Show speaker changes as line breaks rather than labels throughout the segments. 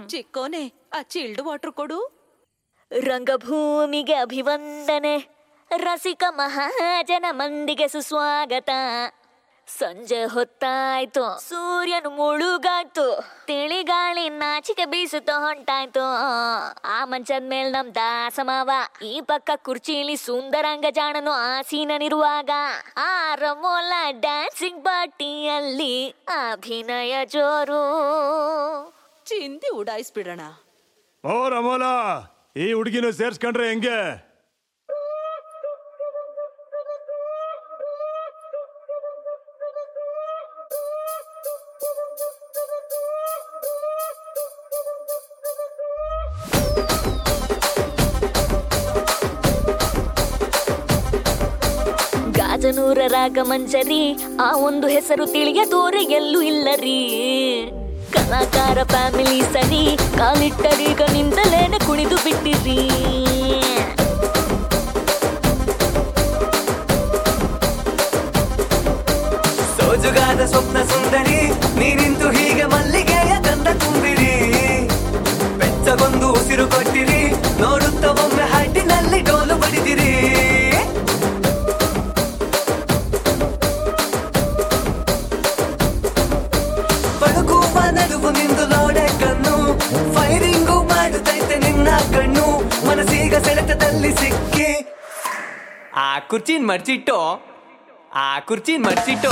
ಚಿಕ್ಕೋನೆ ಆ chilled water ಕೊಡು
ರಂಗಭೂಮಿಗೆ ಅಭಿವಂದನೆ ರಸಿಕ ಮಹಾಜನ ಮಂದಿಗೆ ಸುಸ್ವಾಗತ ಸಂಜೆ ಹೊತ್ತಾಯ್ತು ಸೂರ್ಯನು ಮುಳುಗಾಯ್ತು ತಿಳಿಗಾಳಿ ನಾಚಿಕೆ ಬೀಸುತ್ತ ಹೊಂಟಾಯ್ತು ಆ ಮಂಚದ ಮೇಲ್ ನಮ್ ದಾಸಮಾವ ಈ ಪಕ್ಕ ಕುರ್ಚಿಲಿ ಸುಂದರಂಗ ಜಾಣನು ಆಸೀನನಿರುವಾಗ ಆ ರಮೋಲ ಡ್ಯಾನ್ಸಿಂಗ್ ಪಾರ್ಟಿಯಲ್ಲಿ ಅಭಿನಯ ಜೋರು
ಚಿಂದಿ ಉಡಾಯಿಸ್ಬಿಡೋಣ
ಓ ರಮೋಲ ಈ ಹುಡುಗಿನ ಸೇರ್ಸ್ಕೊಂಡ್ರೆ ಹೆಂಗೆ
ಗಾಜನೂರ ರಾಗ ಮಂಜರಿ ಆ ಒಂದು ಹೆಸರು ತಿಳಿಯದೋರೆ ಎಲ್ಲೂ ಇಲ್ಲರಿ ಕಲಾಕಾರ ಫ್ಯಾಮಿಲಿ ಸರಿ ಕಾಲಿಟ್ಟರೀಗ ನಿಂತಲೇನೆ ಕುಣಿದು ಬಿಟ್ಟಿರಿ
ಸೋಜುಗಾದ ಸ್ವಪ್ನ ಸುಂದರಿ ನೀನಿಂತು ಹೀಗೆ ಮಲ್ಲಿಗೆಯ ಗಂಧ ತುಂಬಿರಿ ಬೆಚ್ಚಗೊಂದು ಉಸಿರು ಕೊಟ್ಟಿರಿ ನೋಡುತ್ತ ಒಮ್ಮೆ ಹಡ್ಡಿನಲ್ಲಿ ಡೋಲು ಬಡಿದಿರಿ ಬಳುಕುವ ನಡುವು ನಿಂದು ಲೋಡೆ ಕಣ್ಣು ಫೈರಿಂಗು ಮಾಡುತ್ತೈತೆ ನಿನ್ನ ಕಣ್ಣು ಮನಸ್ಸೀಗ ಸೆಳೆತದಲ್ಲಿ ಸಿಕ್ಕಿ ಆ ಕುರ್ಚಿನ್ ಮರ್ಚಿಟ್ಟು ಆ ಕುರ್ಚಿನ್ ಮರ್ಚಿಟ್ಟು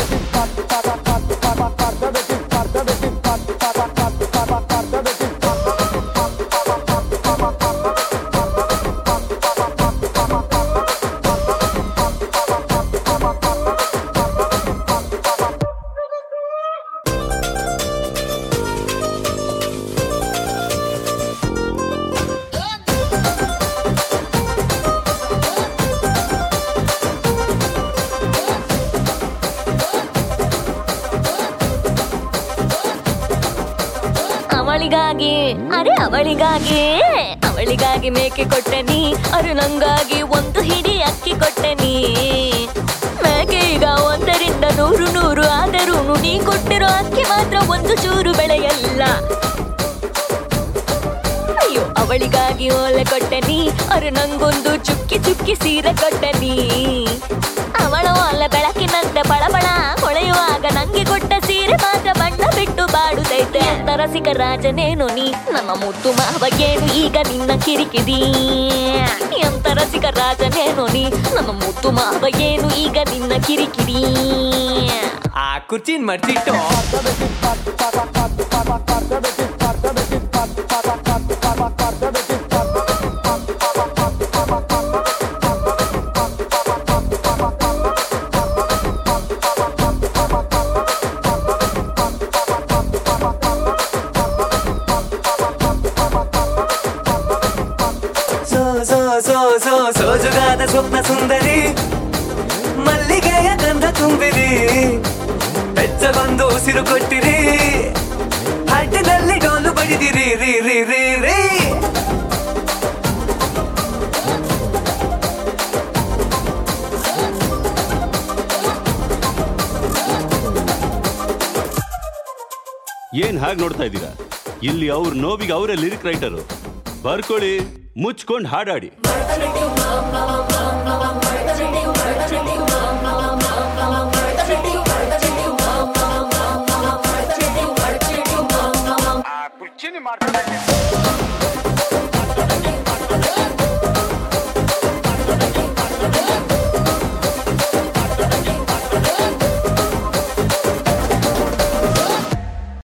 ಅವಳಿಗಾಗಿ ಅರೆ ಅವಳಿಗಾಗಿ ಅವಳಿಗಾಗಿ ಮೇಕೆ ಕೊಟ್ಟೆನಿ ಅರೆ ನಂಗಾಗಿ ಒಂದು ಹಿಡಿ ಅಕ್ಕಿ ಕೊಟ್ಟೆನಿ ಮೇಕೆ ಈಗ ಒಂದರಿಂದ ನೂರು ನೂರು ಆದರೂ ನೀ ಕೊಟ್ಟಿರೋ ಅಕ್ಕಿ ಮಾತ್ರ ಒಂದು ಚೂರು ಬೆಳೆಯಲ್ಲ ಅಯ್ಯೋ ಅವಳಿಗಾಗಿ ಓಲೆ ಕೊಟ್ಟೆನಿ ಅರೆ ನಂಗೊಂದು ಚುಕ್ಕಿ ಚುಕ್ಕಿ ಸೀರೆ ಕೊಟ್ಟೆನಿ ಅವಳ ಓಲೆ ಬೆಳಕಿನಂತೆ ಬಳಬಳ ಹೊಳೆಯುವಾಗ ನಂಗೆ ಕೊಟ್ಟ ಸೀರೆ ಮಾತ್ರ ಬಣ್ಣ ಬಿಟ್ಟು ಬಾಡುತ್ತೈತೆ ಅಂತ ರಸಿಕ ರಾಜನೇನು ನೀ ನಮ್ಮ ಮುತ್ತು ಮಾವಗೇನು ಈಗ ನಿನ್ನ ಕಿರಿಕಿರಿ ಎಂತ ರಸಿಕ ರಾಜನೇನು ನೀ ನಮ್ಮ ಮುತ್ತು ಮಾವಗೇನು ಈಗ ನಿನ್ನ ಕಿರಿಕಿರಿ
ಆ ಕುರ್ಚಿನ್ ಮರ್ಚಿಟ್ಟು ಸೋ ಸೋ ಸೋ ಸೋ ಸೋಜುಗಾದ ಸ್ವಪ್ನ ಸುಂದರಿ ಮಲ್ಲಿಗೆಯ ಗಂಧ ತುಂಬಿರಿ ಬೆಚ್ಚಗೊಂದು ಉಸಿರು ಕೊಟ್ಟಿರಿ ಹಡ್ಡಿನಲ್ಲಿ ಡೋಲು ಬಡಿದಿರಿ ರೀ ರೀ ರೀ ರೀ
ಏನ್ ಹಾಗೆ ನೋಡ್ತಾ ಇದ್ದೀರಾ ಇಲ್ಲಿ ಅವ್ರ ನೋವಿಗೆ ಅವರೇ ಲಿರಿಕ್ ರೈಟರು ಬರ್ಕೊಳ್ಳಿ ಮುಚ್ಕೊಂಡು ಹಾಡಾಡಿ
ಆ ಕುರ್ಚಿನಿ ಮಾಡ್ತಾರೆ